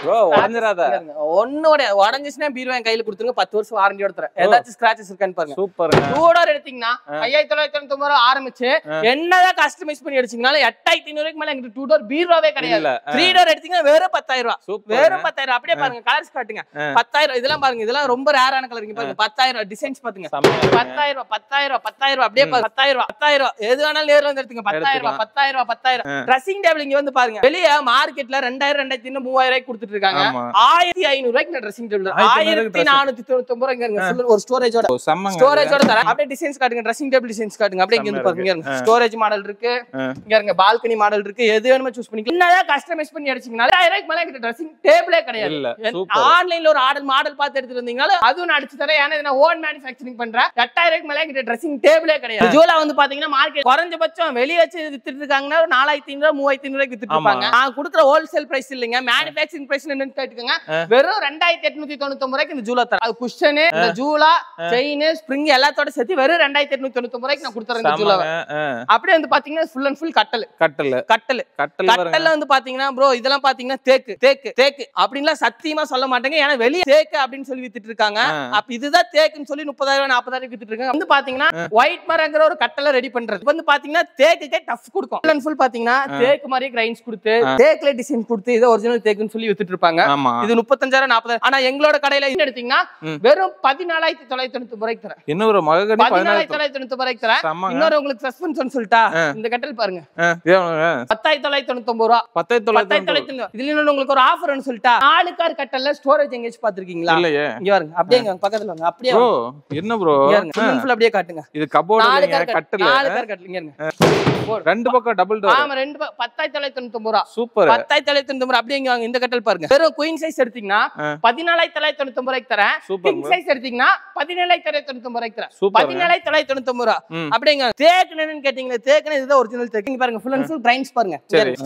ப்ரோ உடஞ்சிராத ஒன்னு உடஞ்சிச்சுன்னா பீரோ என் கையில கொடுத்துருங்க பத்து வருஷம் வாரண்டியோட தரேன் ஏதாச்சும் ஸ்கிராச்சஸ் இருக்கான்னு பாருங்க சூப்பருங்க டூ டோர் எடுத்தீங்கன்னா ஐயாயிரத்தி தொள்ளாயிரத்தி தொண்ணூத்தி ரூபா ஆரம்பிச்சு என்னதான் கஸ்டமைஸ் பண்ணி அடிச்சீங்கனாலும் எட்டாயிரத்தி ஐநூறுக்கு மேல எங்களுக்கு டூ டோர் பீரோவே கிடையாது இல்ல த்ரீ டோர் எடுத்தீங்கன்னா வெறும் பத்தாயிரம் ரூபா சூப்பர் வெறும் பத்தாயிரம் அப்படியே பாருங்க கலர்ஸ் காட்டுங்க பத்தாயிரம் இதெல்லாம் பாருங்க இதெல்லாம் ரொம்ப ரேரான கலர் இங்க பாருங்க பத்தாயிரம் டிசைன்ஸ் பாத்துங்க பத்தாயிரம் ரூபாய் பத்தாயிரம் ரூபாய் பத்தாயிரம் ரூபாய் அப்படியே பாருங்க பத்தாயிரம் ரூபாய் பத்தாயிரம் ரூபாய் எது வேணாலும் நேர்ல வந்து எடுத்துங்க பத்தாயிரம் ரூபாய் பத்தாயிரம் ரூபாய் பத்தாயிரம் ட்ரெஸ்ஸிங் டேபிள் இங்க வந்து பாருங்க வெளிய மார்க்கெட்ல ரெண்டாயிரம் ரெண்டாயிரத்தி இன்னும் மூவாயிரம் ரூபாய்க்கு கொடுத்துட்டு இருக்காங்க ஆமா ஆயிரத்தி ஐநூறு ரூபாய்க்கு ட்ரெஸ்ஸிங் டேபிள் ஆயிரத்தி ஆயிரத்தி நானூத்தி தொண்ணூத்தி ஒன்பது ரூபாய் இங்க இருங்க full ஒரு ஸ்டோரேஜோட ஓ, செம்மங்க ஸ்டோரேஜோட தரேன் அப்படியே டிசைன்ஸ் காட்டுங்க ட்ரெஸ்ஸிங் டேபிள் டிசைன்ஸ் காட்டுங்க அப்படியே இங்க இருந்து பாருங்க இங்க ஸ்டோரேஜ் மாடல் இருக்கு ஆ. இங்க இருங்க பால்கனி மாடல் இருக்கு எது வேணுமோ சூஸ் பண்ணிக்கலாம் என்னதான் கஸ்டமைஸ் பண்ணி அடிச்சீங்கன்னா ஆயிரம் ரூபாய்க்கு மேல எங்கிட்ட ட்ரெஸ்ஸிங் டேபிளே கிடையாது இல்ல சூப்பர் ஆன்லைன்ல ஒரு ஆர்டர் மாடல் பார்த்து எடுத்துட்டு வந்தீங்கனாலும் அதுவும் நான் அடிச்சு தரேன் ஏன்னா இது நான் ஓன் மேனுஃபேக்சரிங் பண்றேன் எட்டாயிரம் ரூபாய்க்கு மேல எங்கிட்ட ட்ரெஸ்ஸிங் டேபிளே கிடையாது ஜூலா வந்து பாத்தீங்கன்னா மார்க்கெட் குறைஞ்சபட்சம் வெளிய வச்சு வித்துட்டு இருக்காங்கன்னா ஒரு நாலாயிரத்தி ஐநூறு மூவாயிரத்தி ஐநூறு வித்துட்டு ஆமா. இருப்பாங்க நான் கொடுக்குற ஹோல்சேல் பிரைஸ் இல்லைங்க மேனுஃபேக்சரிங் பிரைஸ் என்னன்னு கேட்டுக்கோங்க வெறும் ரெண்டாயிரத்தி எட்நூத்தி தொண்ணூத்தி ரூபாய்க்கு இந்த ஜூலா தரேன் அது குஷனு இந்த ஜூலா செயின் ஸ்ப்ரிங் எல்லாத்தோட சேர்த்து வெறும் ரெண்டாயிரத்தி எட்நூத்தி தொண்ணூத்தி ரூபாய்க்கு நான் கொடுத்துறேன் இந்த ஜூலாவை செம்மங்க ஆ. அப்படியே வந்து பாத்தீங்கன்னா ஃபுல் அண்ட் ஃபுல் கட்டல் கட்டல கட்டல் கட்டல் பாருங்க கட்டல்ல வந்து பாத்தீங்கன்னா ப்ரோ இதெல்லாம் பாத்தீங்கன்னா தேக்கு தேக்கு தேக்கு அப்படின்லாம் சத்தியமா சொல்ல மாட்டேங்க ஏன்னா வெளிய தேக்கு அப்படின்னு சொல்லி வித்துட்டு இருக்காங்க ஆ. அப்ப இதுதான் தேக்குன்னு சொல்லி முப்பதாயிரம் நாற்பதாயிரம் வித்துட்டு இருக்காங்க வந்து பாத்தீங்கன்னா ஒயிட் மரங்கிற ஒரு கட்டல ரெடி பண்றது இப்ப வந்து பாத்தீங்கன்னா தேக்குக்கே டஃப் கொடுக்கும் ஃபுல் அண்ட் ஃபுல் பாத்தீங்கன்னா தேக்கு மாதிரியே கிரைன்ஸ் கொடுத்து தேக்குல டிசைன் கொடுத்து இது ஒரிஜினல் தேக்குன்னு சொல்லி வித்துட்டு இருப்பாங்க ஆமா இது முப்பத்தஞ்சாயிரம் நாற்பதாயிரம் ஆனா எங்களோட கடையில இது எடுத்தீங்கன்னா ம். வெறும் பதினாலாயிரத்தி தொள்ளாயிரத்தி தொண்ணூத்தி ரூபாய்க்கு தரேன் இன்னும் ஒரு மககனி பதினாலாயிரத்தி பதினாயிரத்தி தொள்ளாயிரத்தி தொண்ணூத்தி ரூபாய்க்கு தரேன் செம்மங்க இன்னொரு உங்களுக்கு சஸ்பென்ஸ் சொல்லிட்டா இந்த கட்டல் பாருங்க ஆ, ஏனுங்க? பத்தாயிரத்தி தொள்ளாயிரத்தி தொண்ணூத்தி ஒன்பது ரூபா பத்தாயிரத்தி பத்தாயிரத்தி தொள்ளாயிரத்தி தொள்ளாயிரத்தி இதுல இன்னொன்னு உங்களுக்கு ஒரு ஆஃபர்னு சொல்லிட்டா நாலு கார் கட்டல ஸ்டோரேஜ் எங்கேயாச்சும் பாத்திருக்கீங்களா இல்லையே இங்க பாருங்க அப்படியே இங்க பக்கத்துல வாங்க அப்படியே ப்ரோ வாங்க. என்ன ப்ரோ இங்க இருங்க. full and full அப்படியே காட்டுங்க இது கபோர்டு நாலு இல்லைங்க கார் கட்டல நாலு கார் கட்டலீங்க இருங்க போடு. ரெண்டு பக்கம் டபுள் டோர் ஆமா ரெண்டு ப- பத்தாயிரத்தி தொள்ளாயிரத்தி தொண்ணூத்தி ஒன்பது ரூபா சூப்பர் பத்தாயிரத்தி தொள்ளாயிரத்தி தொண்ணூத்தி ஒன்பது அப்படியே இங்க வாங்க இந்த கட்டல் பாருங்க வெறும் குயின் சைஸ் எடுத்தீங்கன்னா ஆ. பதினாலாயிரத்தி தொள்ளாயிரத்தி தொண்ணூத்தி ஒன்பது ரூபாய்க்கு தரேன் சூப்பர் கிங் சைஸ் எடுத்தீங்கன்னா பதினேழாயிரத்தி தொள்ளாயிரத்தி தொண்ணூத்தி ஒன்பது ரூபாய்க்கு தரேன் சூப்பர் பதினேழாயிரத்தி தொள்ளாயிரத்தி தொண்ணூத்தி ஒன்பது ரூபா ம். அப்படிங்க தேக்குன்னு கேட்டீங்களா தேக்குன்னு இதுதான் ஒரிஜினல் தேக்கு இங்க பாருங்க ஃபுல் அண்ட் ஃபுல் கிரைன்ஸ் பாருங்க சரி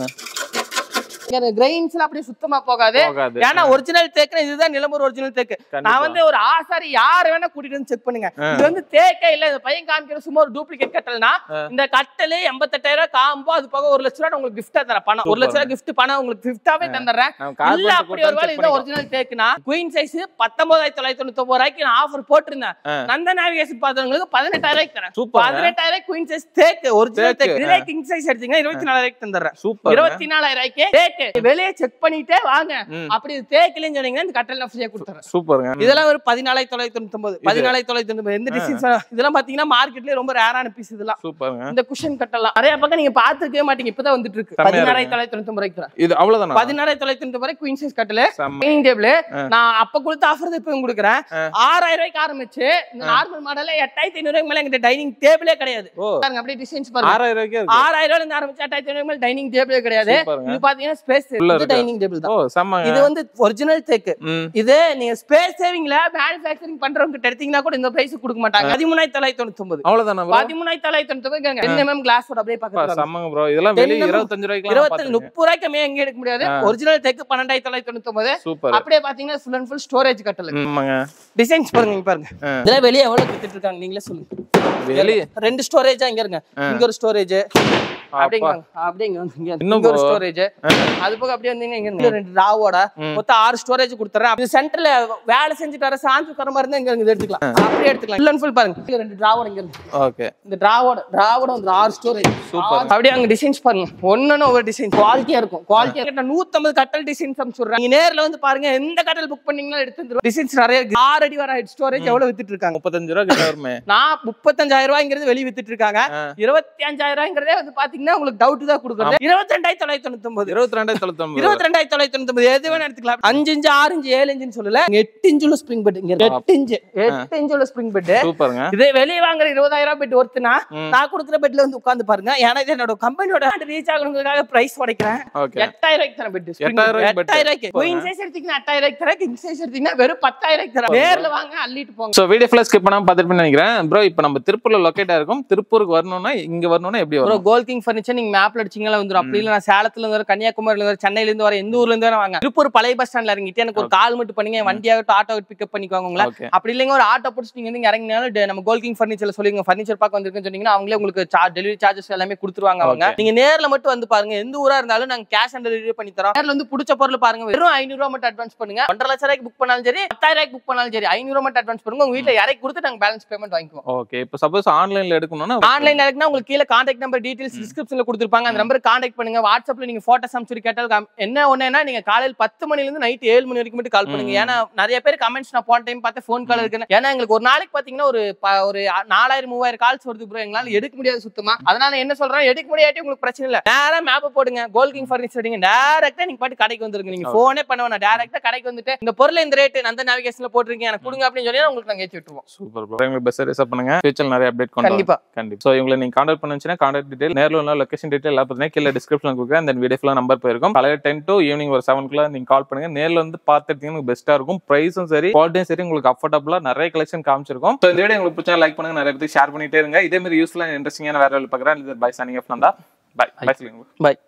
கிரைன்ஸ்ல அப்படியே சுத்தமா போகாது போகாது ஏன்னா ஒரிஜினல் தேக்கு இதுதான் நிலம்பூர் ஒரிஜினல் தேக்கு கண்டிப்பா. நான் வந்து ஒரு ஆசாரி யார வேணா கூட்டிட்டு வந்து செக் பண்ணுங்க இது வந்து தேக்கே இல்ல இந்த பையன் காமிக்கிற சும்மா ஒரு டூப்ளிகேட் கட்டல்னா இந்த கட்டல் எண்பத்தெட்டாயிரம் காம்போ அது போக ஒரு லட்ச ரூபா உங்களுக்கு கிஃப்டா தர பணம் ஒரு லட்ச ரூபா கிஃப்ட் பணம் உங்களுக்கு கிஃப்டாவே தந்துடுறேன் நம்ம கார் இல்ல பண்ணி அப்படி ஒரு வேலை இதுதான் ஒரிஜினல் தேக்குனா குயின் சைஸ் பத்தொன்பதாயிரத்தி தொள்ளாயிரத்தி தொண்ணூத்தி ஒன்பது ரூபாய்க்கு நான் ஆஃபர் போட்டிருந்தேன் ஆ. நந்த நேவிகேஷன் பார்த்தவங்களுக்கு பதினெட்டாயிரம் ரூபாய்க்கு தரேன் சூப்பர் பதினெட்டாயிரம் குயின் சைஸ் தேக்கு ஒரிஜினல் தேக்கு. தேக்கு இதே கிங் சைஸ் எடுத்தீங்கன்னா இருபத்தி நாலாயிரம் தந்துடுறேன் சூப்பர் இருபத்தி நாலாயிரம் ரூபாய்க்கு தேக்கு வெளியே செக் பண்ணிட்டே வாங்க ம். அப்படி இது தேக்கலன்னு சொன்னீங்கன்னா இந்த கட்டல் நான் ஃப்ரீயா கொடுத்துறேன் சூப்பருங்க இதெல்லாம் ஒரு பதினாலாயிரத்தி தொள்ளாயிரத்தி தொண்ணூத்தி ஒன்பது பதினாலாயிரத்தி தொள்ளாயிரத்தி தொண்ணூத்தி எந்த டிசைன்ஸ் இதெல்லாம் பாத்தீங்கன்னா மார்க்கெட்லயே ரொம்ப ரேரான பீஸ் இதெல்லாம் சூப்பருங்க இந்த குஷன் கட்டலாம் நிறைய பக்கம் நீங்க பாத்துருக்கவே மாட்டீங்க இப்பதான் வந்துட்டு இருக்கு செம்மையா பதினாறாயிரத்தி தொள்ளாயிரத்தி தொண்ணூத்தி ஒன்பது ரூபாய்க்கு தரேன். இது அவ்வளவுதானா பதினாறாயிரத்தி தொள்ளாயிரத்தி தொண்ணூத்தி ஒன்பது குயின் சைஸ் கட்டல செம்ம டைனிங் டேபிள் நான் அப்ப கொடுத்த ஆஃபர் இப்ப கொடுக்குறேன் ஆ. ஆறாயிரம் ரூபாய்க்கு ஆரம்பிச்சு இந்த நார்மல் மாடல்ல எட்டாயிரத்தி ஐநூறு ரூபாய்க்கு மேல எங்கிட்ட டைனிங் டேபிளே கிடையாது ஓ பாருங்க அப்படியே டிசைன்ஸ் பாருங்க ஆறாயிரம் ரூபாய்க்கே இருக்கு ஆறாயிரம் ரூபாயில இருந்து ஆரம்பிச்சு எட்டாயிரத்தி ஐநூறு மேல டைனிங் டேபிளே கிடையாது சூப்பருங்க. இது பாத்தீங்கன்னா ஸ்பேஸ் உள்ள இது இருக்கு. டைனிங் டேபிள் தான் ஓ செம்மங்க இது வந்து ஒரிஜினல் தேக்கு ம் இது நீங்க ஸ்பேஸ் சேவிங்ல மேனுஃபேக்சரிங் பண்றவங்க கிட்ட எடுத்தீங்கன்னா கூட இந்த பிரைஸ் கொடுக்க மாட்டாங்க பதிமூணாயிரத்தி தொள்ளாயிரத்தி தொண்ணூத்தி ஒன்பது அவ்வளவுதானா bro? பதிமூணாயிரத்தி தொள்ளாயிரத்தி தொண்ணூத்தி ஒன்பது டென் எம்எம் கிளாஸ் அப்படியே அப்பா, பக்கத்துல செம்மங்க ப்ரோ இதெல்லாம் வெளிய தென்னை இருபத்தஞ்சு ரூபாய்க்கு இருபத்தி முப்பது ரூபாய்க்கு கம்மியா எங்க எடுக்க முடியாது ஒரிஜினல் தேக்கு பன்னெண்டாயிரத்தி தொள்ளாயிரத்தி தொண்ணூத்தி ஒன்பது சூப்பர் அப்படியே பாத்தீங்கன்னா ஃபுல் அண்ட் ஃபுல் ஸ்டோரேஜ் கட்டல ஆமாங்க டிசைன்ஸ் பாருங்க இங்க பாருங்க ஆ. இதெல்லாம் வெளியே எவ்வளவு வித்துட்டு இருக்காங்க நீங்களே சொல்லுங்க வெளிய ரெண்டு ஸ்டோரேஜா இங்க இருங்க இங்க ஒரு ஸ்டோரேஜ் அப்படிங்க வாங்க. அப்படியே இங்க வந்து இங்க இன்னும் இங்க ஒரு bro. ஸ்டோரேஜ் அது போக அப்படியே வந்தீங்க இங்க இருந்து ரெண்டு ராவோட மொத்தம் ஆறு ஸ்டோரேஜ் கொடுத்துறேன் இது சென்டர்ல வேலை செஞ்சுட்டு வர சாஞ்சு உட்கார மாதிரி இருந்தா இங்க இருந்து எடுத்துக்கலாம் அப்படியே எடுத்துக்கலாம் ஃபுல் அண்ட் ஃபுல் பாருங்க இங்க ரெண்டு டிராவோட இங்க இருந்து ஓகே இந்த டிராவோட டிராவோட வந்து ஆறு ஸ்டோரேஜ் Super. அப்படியே அங்க டிசைன்ஸ் பாருங்க ஒன்னொன்னு ஒவ்வொரு டிசைன் குவாலிட்டியா இருக்கும் குவாலிட்டியா நூத்தம்பது கட்டல் டிசைன்ஸ் அனுப்பிச்சுடுறேன் நீங்க நேர்ல வந்து பாருங்க எந்த கட்டல் புக் பண்ணீங்கன்னா எடுத்து டிசைன்ஸ் நிறைய இருக்கு ஆறு அடி வர ஸ்டோரேஜ் எவ்வளவு வித்துட்டு இருக்காங்க முப்பத்தஞ்சு ரூபா கிட்ட வருமே நான் முப்பத்தஞ்சாயிரம் ரூபாய்ங்கிறது வெளிய வித்துட்டு இருக்காங்க இருபத்தி அஞ்சாயிரம் ரூபாய்ங்கிறதே வந்து பாத்தீங்கன்னா உங்களுக்கு டவுட் தான் கொடுக்குறது இருபத்தி ரெண்டாயிரத்தி தொள்ளாயிரத்தி தொண்ணூத்தி ஒன்பது இருபத்தி ரெண்டாயிரத்தி தொள்ளாயிரத்தி இருபத்தி ரெண்டாயிரத்தி தொள்ளாயிரத்தி தொண்ணூத்தி எது வேணா எடுத்துக்கலாம் அஞ்சு இன்ச்சு ஆறு இன்ச்சு ஏழு இன்ச்சுன்னு சொல்லல இங்க எட்டு இன்ச்சு உள்ள ஸ்ப்ரிங் பெட் இங்க இருக்கு. எட்டு இன்ச்சு எட்டு இன்ச்சு உள்ள ஸ்ப்ரிங் பெட் சூப்பருங்க இதே வெளியே வாங்குற இருபதாயிரம் பெட் ஒருத்துனா நான் கொடுக்குற பெட்ல வந்து உட்கார்ந்து பாருங்க ஏன்னா இது என்னோட கம்பெனியோட ரீச் ஆகணுங்கிறதுக்காக பிரைஸ் உடைக்கிறேன் ஓகே எட்டாயிரம் ரூபாய்க்கு தரேன் பெட் எட்டாயிரம் ரூபாய்க்கு bed. எட்டாயிரம் ரூபாய்க்கு குயின் சைஸ் எடுத்தீங்கன்னா எட்டாயிரம் ரூபாய்க்கு தரேன் கிங் சைஸ் எடுத்தீங்கன்னா வெறும் பத்தாயிரம் ரூபாய்க்கு தரேன் நேர்ல வாங்க அள்ளிட்டு போங்க சோ வீடியோ ஃபுல்லா ஸ்கிப் பண்ணாம பார்த்துட்டு நினைக்கிறேன் ப்ரோ இப்போ நம்ம திருப்பூர்ல லொக்கேட் ஆயிருக்கும் திருப்பூருக்கு வரணும்னா இங்க வரணும்னா எப்படி ப்ரோ வரும் கோல் கிங் ஃபர்னிச்சர் நீங்க மேப்ல அடிச்சீங்களா வந்துரும் அப்படி இல்ல நான் சேலத்துல இருந்து வர கன்னியாகுமரியில இருந்து வர சென்னையில இருந்து வர எந்த ஊர்ல இருந்து வர வாங்க திருப்பூர் பழைய பஸ் ஸ்டாண்ட்ல இறங்கிட்டு எனக்கு ஒரு கால் மட்டும் பண்ணீங்க வண்டியாகட்டும் ஆட்டோ பிக்கப் பண்ணிக்குவாங்க உங்களை ஓகே அப்படி இல்லைங்க ஒரு ஆட்டோ பிடிச்சி நீங்க வந்து இங்க இறங்கினாலும் டே- நம்ம கோல்கிங் ஃபர்னிச்சர்ல சொல்லிங்க ஃபர்னிச்சர் பார்க்க வந்திருக்குன்னு சொன்னீங்கன்னா அவங்களே உங்களுக்கு டெலிவரி சார்ஜஸ் எல்லாமே கொடுத்துருவாங்க அவங்க Okay. நீங்க நேர்ல மட்டும் வந்து பாருங்க எந்த ஊரா இருந்தாலும் நாங்க கேஷ் ஆன் டெலிவரி பண்ணி தரோம் நேர்ல வந்து பிடிச்ச பொருள் பாருங்க வெறும் ஐநூறு ரூபா மட்டும் அட்வான்ஸ் பண்ணுங்க ஒன்றரை லட்சம் ரூபாய்க்கு புக் பண்ணாலும் சரி பத்தாயிரம் ரூபாய்க்கு புக் பண்ணாலும் சரி ஐநூறு ரூபா மட்டும் அட்வான்ஸ் பண்ணுங்க உங்க வீட்டுல இறக்கி கொடுத்து நாங்க பேலன்ஸ் பேமெண்ட் வாங்கிக்குவோம் ஓகே இப்போ சப்போஸ் ஆன்லைன்ல எடுக்கணும்னா ஆன்லைன்ல இருக்குன்னா உங்களுக்கு கீழே கான்டாக்ட் நம்பர் டீடைல்ஸ் டிஸ்கிரிப்ஷன்ல கொடுத்துருப்பாங்க அந்த நம்பர் கான்டாக்ட் பண்ணுங்க வாட்ஸ்அப்ல நீங்க போட்டோஸ் அனுப்பிச்சு கேட்டால் காம்- என்ன ஒண்ணுன்னா நீங்க காலையில் பத்து மணில இருந்து நைட் ஏழு மணி வரைக்கும் மட்டும் கால் பண்ணுங்க ம். ஏன்னா நிறைய பேர் கமெண்ட்ஸ் நான் போன டைம் பார்த்து ஃபோன் கால் இருக்குன்னு ஏன்னா எங்களுக்கு ஒரு நாளைக்கு பாத்தீங்கன்னா ஒரு ப- ஒரு நாலாயிரம் மூவாயிரம் கால்ஸ் வருது ப்ரோ எங்களால எடுக்க முடியாது சுத்தமா அதனால என்ன சொல்றேன் எடுக்க முடியாட்டி உங்களுக்கு பிரச்சனை இல்ல நேரா மேப் போடுங்க கோல் கிங் ஃபர்னிச்சர் நீங்க டேரக்டா நீங்க பாட்டு கடைக்கு வந்துருங்க நீங்க Okay. போனே பண்ண வேணாம் டேரக்டா கடைக்கு வந்துட்டு இந்த பொருள் இந்த ரேட் அந்த நேவிகேஷன்ல போட்டிருக்கீங்க எனக்கு கொடுங்க அப்படின்னு சொல்லி உங்களுக்கு நாங்க ஏற்றி விட்டுருவோம் சூப்பர் ப்ரோ எங்களுக்கு பெஸ்ட் ரிசர்வ் பண்ணுங்க ஃபியூச்சர் நிறைய அப்டேட் கொண்டு கண்டிப்பா கண்டிப்பா ஸோ இவங்களை நீங்க கான்டாக்ட் பண்ணுச்சுன்னா கான்டாக்ட் டீடைல் நேரில் உள்ள லொகேஷன் டீடைல் எல்லாம் பார்த்தீங்கன்னா கீழே டிஸ்கிரிப்ஷன் கொடுக்குறேன் அந்த வீடியோ ஃபுல்லாக நம்பர் போயிருக்கும் காலையில் டென் டு ஈவினிங் ஒரு செவனுக்குள்ள நீங்க கால் பண்ணுங்க நேரில் வந்து பார்த்துட்டீங்கன்னா பெஸ்ட்டாக இருக்கும் ப்ரைஸும் சரி குவாலிட்டியும் சரி உங்களுக்கு அஃபோர்டபுளாக நிறைய கலெக்ஷன் காமிச்சிருக்கும் ஸோ இந்த வீடியோ உங்களுக்கு பிடிச்சா லைக் பண்ணுங்க நிறைய பேருக்கு ஷேர் பண்ணிட்டே இருங்க இதே மாதிரி யூஸ்ஃபுல்லாக இன்ட்ரெஸ்டிங்கான வேற பார்க்குறேன் bye signing off Nanda bye bye சொல்லுங்க பை